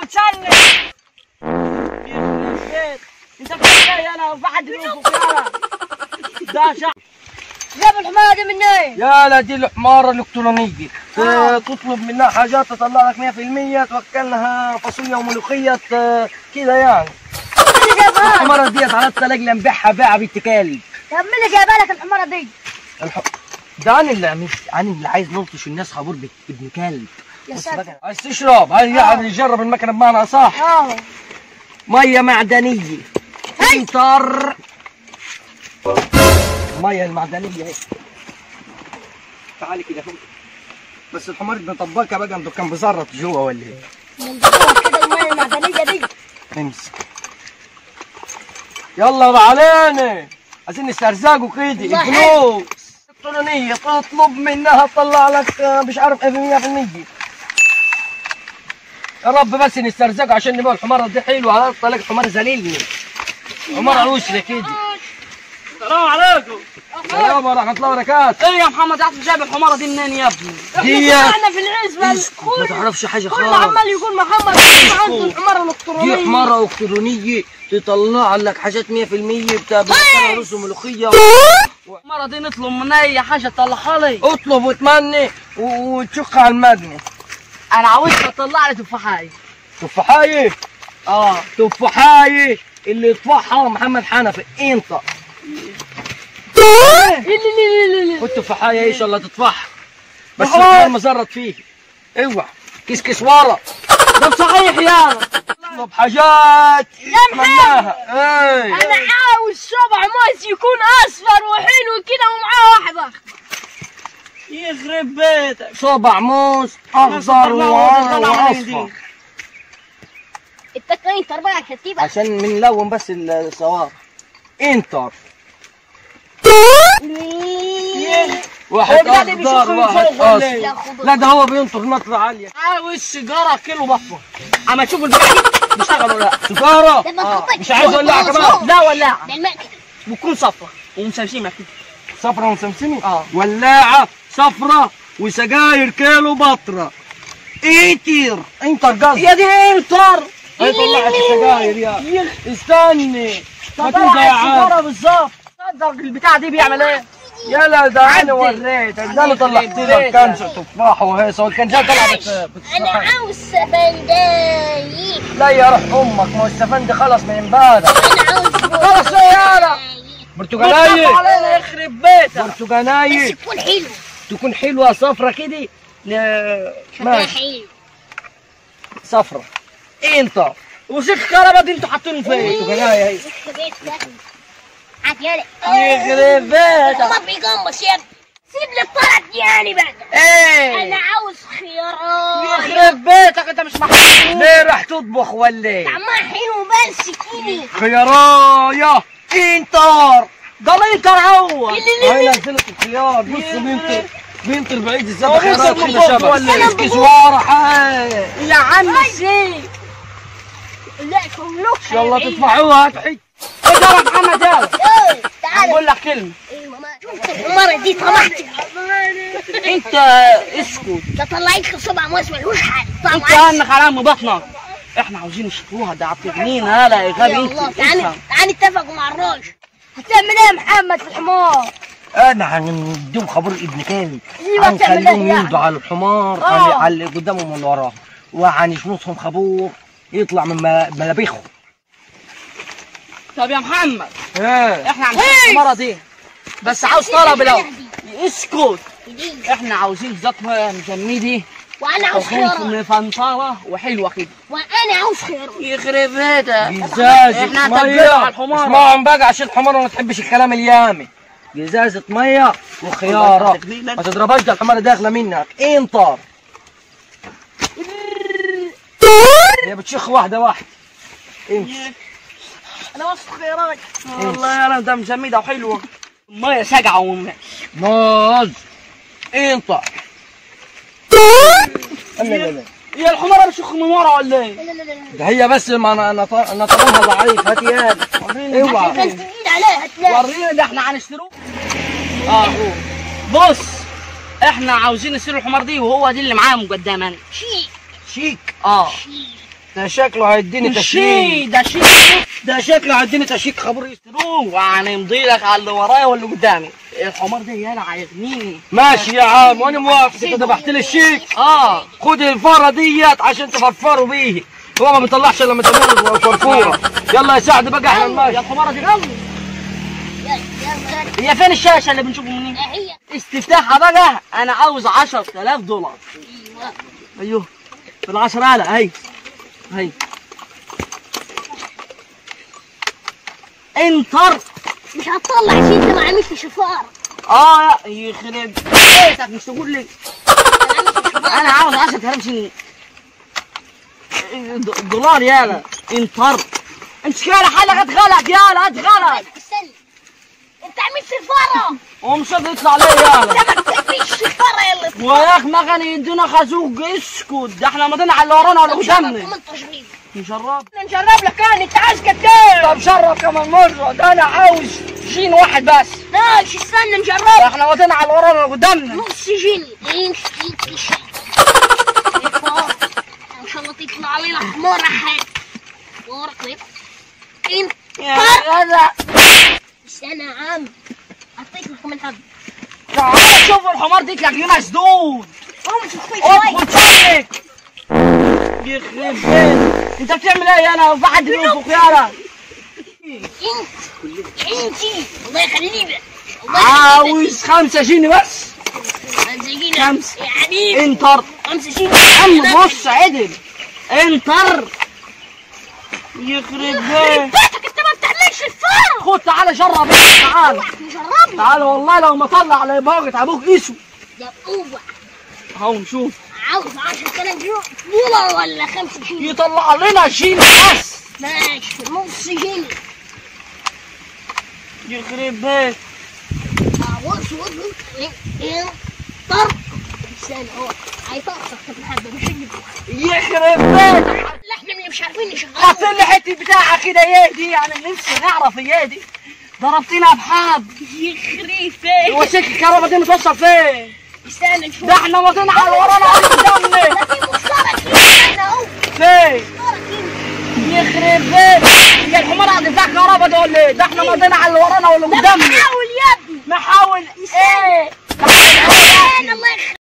تسلم انت بتحكي انا في حد يشوفك يلا ده شعب جاب الحمارة دي منين؟ يا لا دي الحمارة الإلكترونية آه. تطلب منها حاجات تطلع لك 100% توكلها فاصوليا وملوخية آه، كده يعني اللي جابها؟ الحمارة ديت على التلاجة نبيعها بيعها بنت كلب طب مين اللي جايبها لك الحمارة دي؟ الح... ده انا اللي مش انا اللي عايز نلطش الناس خبور بت- ابن كلب يا بص ساتر بقى، عايز تشرب هاي يعني نجرب المكنه بمعنى صح اه ميه معدنيه فلتر الميه المعدنيه اهي تعالي كده فوق بس الحمار ده طباكه بقى انتوا كان بزرط جوا ولا ايه من جوه كده المية المعدنية دي امسك يلا بقى علينا عايزين نسترزقوا كده الله الفلوس الإلكترونية تطلب منها تطلع لك آه، مش عارف ايه 100% يا رب بس نسترزقوا عشان نبيع الحمارة دي حلوة على طلع حمار ذليلني حمار عروسة كده السلام عليكم السلام ورحمة الله وبركاته ايه يا محمد عارف جايب الحمارة دي منين يا ابني دي احنا في العزبة ما تعرفش حاجة كل خالص عمال يقول محمد عنده الحمارة الإلكترونية دي حمارة إلكترونية تطلع لك حاجات 100% بتاع بتاع رز وملوخية الحمارة دي نطلب منها اي حاجة تطلعها لي اطلب وتمني و- وتشق على المدني انا عاوزها تطلع لي تفاحية تفاحية اه تفاحية اللي يطفحها محمد حنفي انت والتفاحية ايش الله تطفحها بس خلاص. الحمار مزرط فيه اوعى كيس كيس ورا ده صحيح يا اطلب حاجات يا مناها ايه انا عاوز سبع موز يكون اصفر وحلو كده ومعاه واحد اخضر يخرب بيتك صبع موز اخضر واصفر التكرين تربية كتيبة عشان بنلون بس الصواب انتر واحد هو ده اللي بيشوف اخضر من واحد فوق ولا إيه؟ اصفر لا ده هو بينطر نطلة عالية عاوز سيجارة كيلو بطة اما تشوف البتاع دي بيشتغل ولا لا سيجارة ده ما تحطش مش عايز ولع كمان لا ولاعة ده الماء بتكون صفرة ومسمسمة كده صفرة ومسمسمة اه ولاعة صفرة وسجاير كيلو بطرة ايتير انتر قصد يا دي انتر هي طلعت السجاير يا استني ما طلع تنسى يا عم السيجارة بالظبط صدق البتاع دي بيعمل ايه يلا ده عدي. انا وريتك ده انا طلعت عدي. لك كنز تفاح وهيصة والكنزات طلعت انا بتستحق عاوز سفنداي لا يا روح امك ما هو السفندي خلص من امبارح انا عاوز خلص يا يالا برتقالية بتخاف علينا يخرب بيتك بس برتقالية يكون حلو تكون حلوة صفرة كده لا، شكلها ماشي حلو صفرة انت وسلك الكهرباء دي انتوا حاطينه فين برتقالية هي عاد يلا يخرب بيتك ما في قمص يا ابني سيب لي الطلعت يعني بقى ايه انا عاوز خيارات يخرب بيتك انت مش محطوط ليه راح تطبخ ولا ايه؟ طعمها حلو بس كيني خيارايا انتر ده الانتر هو هاي نزلت الخيار بص بينطر بينطر بعيد هو الزبح خيارات بينطر من كده فوق شبه ولا إيه؟ اسكي زوارة حي يا عم السيد لا كملوك يلا تدفعوها هتحي ايه ده يا محمد يلا تعال بقول لك كلمة شفت الحمارة دي طلعت انت اسكت ده طلعت لي سبع موز ملوش حل انت طبعا عنك على بطنك احنا عاوزين نشكوها ده عطينين هلا يا غبي يلا انت تعالى افهم. تعالى نتفقوا مع الراجل هتعمل ايه يا محمد في الحمار؟ انا هنديهم خبر ابن كامل ايوه تعمل هنخليهم ايه يعني؟ يمضوا على الحمار آه. على على اللي قدامهم واللي وراهم وهنشمسهم خبور يطلع من ملا- ملابيخهم طب يا محمد ايه احنا عندنا الحمارة دي بس عاوز طلب الاول اسكت احنا عاوزين ذات مجمدة وانا عاوز وخوف خيارات مفنطرة وحلوة كده وانا عاوز خيارات يخرب بيتك جزازة احنا مية هنتبلوا على الحمار. اسمعهم بقى عشان الحمار ما تحبش الكلام اليامي جزازة مية وخيارة تقليلا. ما تضربهاش ده الحمار داخلة منك انطر هي بتشخ واحدة واحدة امشي انا واثق خيارات والله انا ده مجمدة وحلوة المية ساقعة وم- ناز انطر لا لا لا يا الحمارة بتشخ من ورا ولا ايه؟ لا لا لا لا ده هي بس ما نط- نطرها ضعيف هات يد وريني اوعى عشان تجيد عليها هتلاقي وريني ده احنا هنشتروه اه بص احنا عاوزين نشتري الحمار دي وهو دي اللي معايا مقدما شيك شيك اه شيك ده شكله هيديني شي تشيك ده شي ده شكله هيديني تشيك خبر يشتروه وهنمضي لك على اللي ورايا واللي قدامي الحمار ده يالا هيغنيني ماشي يا عم وانا موافق انت ذبحت لي الشيك اه خد الفاره ديت عشان تفرفروا بيه هو ما بيطلعش الا لما تمر فرفوره يلا يا سعد بقى احنا يا نمشي الحمارة دي يلا هي فين الشاشة اللي بنشوفه منين؟ هي استفتاحها بقى انا عاوز 10000 دولار ايوه ايوه في العشرة هلا هي هي انتر مش هتطلع شيء انت ما عملتش شفار اه يخرب بيتك مش تقول لي انا عاوز 10000 جنيه د- دولار يالا انتر انت كده حلقة غلط يالا غلط استنى انت عملت شفاره ومش يطلع لي يالا انت ما كتبتش شفاره يلا ويا اخ ما كان يدونا خازوق اسكت ده احنا مضينا على اللي ورانا ولا قدامنا كمان تشريب نجرب نجرب لك كان انت عايز كتير طب شرب كمان مرة ده انا عاوز جين واحد بس ماشي استنى نجرب احنا مضينا على اللي ورانا ولا قدامنا نص جني يمشي يمشي ان شاء الله تطلع لنا حمار حاد ورق ليه انت يا جدع استنى يا عم اعطيك لك كمان حبه تعال شوف الحمار دي تلاقيه مسدود قوم شوف شوي ادخل شارك يخرب بيت انت بتعمل ايه يا انا في حد بينفخ يالا انت انت الله يخليك عاوز خمسة جنيه بس خمسة خمسة. يا حبيبي انتر خمسة جنيه عم بص عدل انتر يخرب بيت بيتك انت ما بتعملش الفار خد تعالى جرب تعال نجرب تعال والله لو ما طلع على باغت ابوك اسود يا قوة اهو نشوف عاوز 10000 دولار ولا 5 جنيه يطلع لنا شيء بس ماشي نص جنيه يخرب بيت بص بص ايه طرق استنى هو هيطرطق الحبة مش اللي يخرب بيت لا احنا اللي مش عارفين نشغله حط لي حته بتاعها كده ايه دي يعني نفسي نعرف ايه دي ضربتنا بحاب يخري فين هو سلك الكهرباء دي متوصل فين استنى نشوف ده احنا مضينا على ورانا على قدامنا ده في مشترك هنا انا اهو فين مشترك هنا يخرب بيت هي الحمار عند بتاع كهرباء ده ولا ايه ده احنا مضينا على اللي ورانا واللي ده قدامنا بحاول يا ابني محاول ايه استنى الله يخرب